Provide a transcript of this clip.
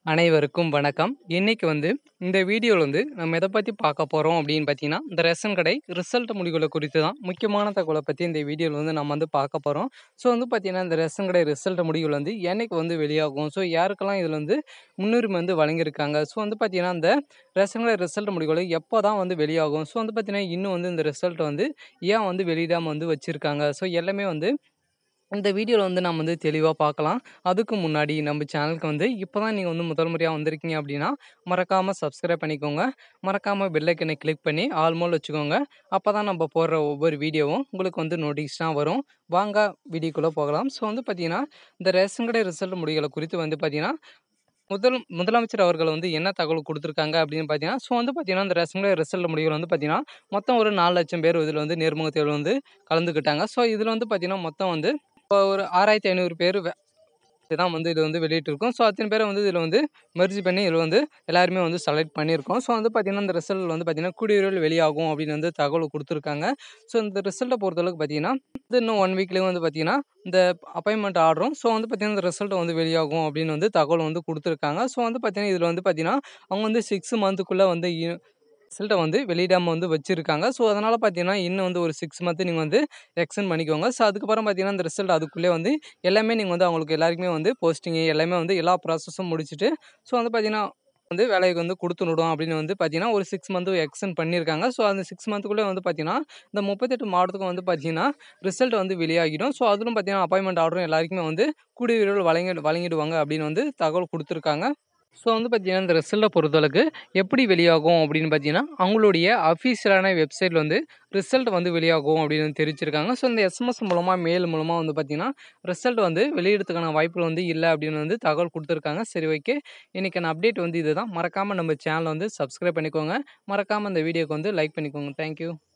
அனைவருக்கும் வணக்கம். இன்னைக்கு வந்து இந்த வீடியோல வந்து நம்ம எத பத்தி பார்க்க போறோம் அப்படின்னு பார்த்தீங்கன்னா, இந்த ரேஷன் கடை ரிசல்ட் முடிவுகள குறித்து தான் முக்கியமான தகவல பத்தி இந்த வீடியோல வந்து நம்ம வந்து பார்க்க போறோம். ஸோ வந்து பார்த்தீங்கன்னா, இந்த ரேஷன் கடை ரிசல்ட் முடிவுகள் வந்து என்னைக்கு வந்து வெளியாகும்? ஸோ யாருக்கெல்லாம் இதில வந்து முன்னுரிமை வந்து வழங்கியிருக்காங்க? ஸோ வந்து பார்த்தீங்கன்னா, இந்த ரேஷன் கடை ரிசல்ட் முடிவுகள் எப்போ தான் வந்து வெளியாகும்? ஸோ வந்து பார்த்தீங்கன்னா, இன்னும் வந்து இந்த ரிசல்ட் வந்து ஏன் வந்து வெளியிடாம வந்து வச்சிருக்காங்க? ஸோ எல்லாமே வந்து இந்த வீடியோல வந்து நம்ம வந்து தெளிவா பார்க்கலாம். அதுக்கு முன்னாடி நம்ம சேனலுக்கு வந்து இப்போ தான் நீங்க வந்து முதல் முறையா வந்திருக்கீங்க அப்படின்னா, மறக்காம சப்ஸ்கிரைப் பண்ணிக்கோங்க. மறக்காம பெல் ஐக்கனை கிளிக் பண்ணி ஆல் மோட்ல வச்சுக்கோங்க. அப்பதான் நம்ம போடுற ஒவ்வொரு வீடியோவும் உங்களுக்கு வந்து நோட்டிஃபிகேஷனா வரும். வாங்க வீடியோக்குள்ள போகலாம். ஸோ வந்து பார்த்தீங்கன்னா, இந்த ரேஷன் கடை ரிசல்ட் முடிவுகள குறித்து வந்து பார்த்தீங்கன்னா, முதல் முதலமைச்சர் அவர்கள் வந்து என்ன தகவல் குடுத்துருக்காங்க அப்படின்னு பார்த்தீங்கன்னா, ஸோ வந்து பார்த்தீங்கன்னா, இந்த ரேஷன் கடை ரிசல்ட் முடிவுகள் வந்து பார்த்தீங்கன்னா, மொத்தம் ஒரு 4,00,000 பேர் இதில வந்து நேர்முக தேர்வுல வந்து கலந்துக்கிட்டாங்க. ஸோ இதில வந்து பார்த்தீங்கன்னா, மொத்தம் வந்து இப்போ ஒரு 6,500 பேர் வே தான் வந்து இது வந்து வெளியிட்டிருக்கோம். ஸோ அத்தனை பேர வந்து இதில வந்து மெர்ஜ் பண்ணி இதில வந்து எல்லாருமே வந்து செலக்ட் பண்ணியிருக்கோம். ஸோ வந்து பார்த்தீங்கன்னா, இந்த ரிசல்ட் வந்து பார்த்தீங்கன்னா, கூடிய விரைவில் வெளியாகும் அப்படின்னு வந்து தகவல் குடுத்துருக்காங்க. ஸோ இந்த ரிசல்ட்ட பொறுத்தளவுக்கு பார்த்தீங்கன்னா, வந்து இன்னும் 1 வீக்லயே வந்து பார்த்தீங்கன்னா, இந்த அப்பாயின்ட்மென்ட் ஆர்டரும் ஸோ வந்து பார்த்தீங்கன்னா, இந்த ரிசல்ட் வந்து வெளியாகும் அப்படின்னு வந்து தகவல் வந்து குடுத்துருக்காங்க. ஸோ வந்து பார்த்தீங்கன்னா, இதில வந்து பார்த்தீங்கன்னா, அவங்க வந்து 6 மந்த்துக்குள்ள வந்து இ ரிசல்ட்ட வந்து வெளியிடாம வந்து வச்சிருக்காங்க. ஸோ அதனால பார்த்தீங்கன்னா, இன்னும் வந்து ஒரு 6 மந்த் நீங்க வந்து எக்ஸ்டெண்ட் பண்ணிக்கோங்க. ஸோ அதுக்கப்புறம் பார்த்தீங்கன்னா, இந்த ரிசல்ட் அதுக்குள்ளே வந்து எல்லாமே நீங்க வந்து அவங்களுக்கு எல்லாருக்குமே வந்து போஸ்டிங் எல்லாமே வந்து எல்லா ப்ராசஸும் முடிச்சுட்டு, ஸோ வந்து பார்த்தீங்கன்னா, வந்து வேலைக்கு வந்து குடுத்துவிடும் அப்படின்னு வந்து பார்த்தீங்கன்னா, ஒரு 6 மந்த் எக்ஸ்டெண்ட் பண்ணியிருக்காங்க. ஸோ அந்த 6 மந்த்துக்குள்ளே வந்து பார்த்தீங்கன்னா, இந்த 38 மாவட்டத்துக்கும் வந்து பார்த்தீங்கன்னா, ரிசல்ட் வந்து வெளியாகிடும். ஸோ அதிலும் பார்த்தீங்கன்னா, அப்பாயின்ட்மென்ட் ஆர்டரும் எல்லாருக்குமே வந்து கூடிய விரைவில் வழங்கி வழங்கிடுவாங்க அப்படின்னு வந்து தகவல் குடுத்துருக்காங்க. ஸோ வந்து பார்த்தீங்கன்னா, இந்த ரிசல்ட்ட பொறுத்தளவுக்கு எப்படி வெளியாகும் அப்படின்னு பார்த்தீங்கன்னா, அவங்களுடைய அஃபிஷியலான வெப்சைட்ல வந்து ரிசல்ட் வந்து வெளியாகும் அப்படின்னு வந்து தெரிவிச்சிருக்காங்க. ஸோ இந்த எஸ்எம்எஸ் மூலமா, மெயில் மூலமா வந்து பார்த்தீங்கன்னா, ரிசல்ட் வந்து வெளியிடறதுக்கான வாய்ப்புகள் வந்து இல்ல அப்படின்னு வந்து தகவல் குடுத்துருக்காங்க. சரி ஓகே. இன்னைக்கான அப்டேட் வந்து இதுதான். மறக்காம நம்ம சேனல வந்து சப்ஸ்கிரைப் பண்ணிக்கோங்க. மறக்காம இந்த வீடியோக்கு வந்து லைக் பண்ணிக்கோங்க. Thank you.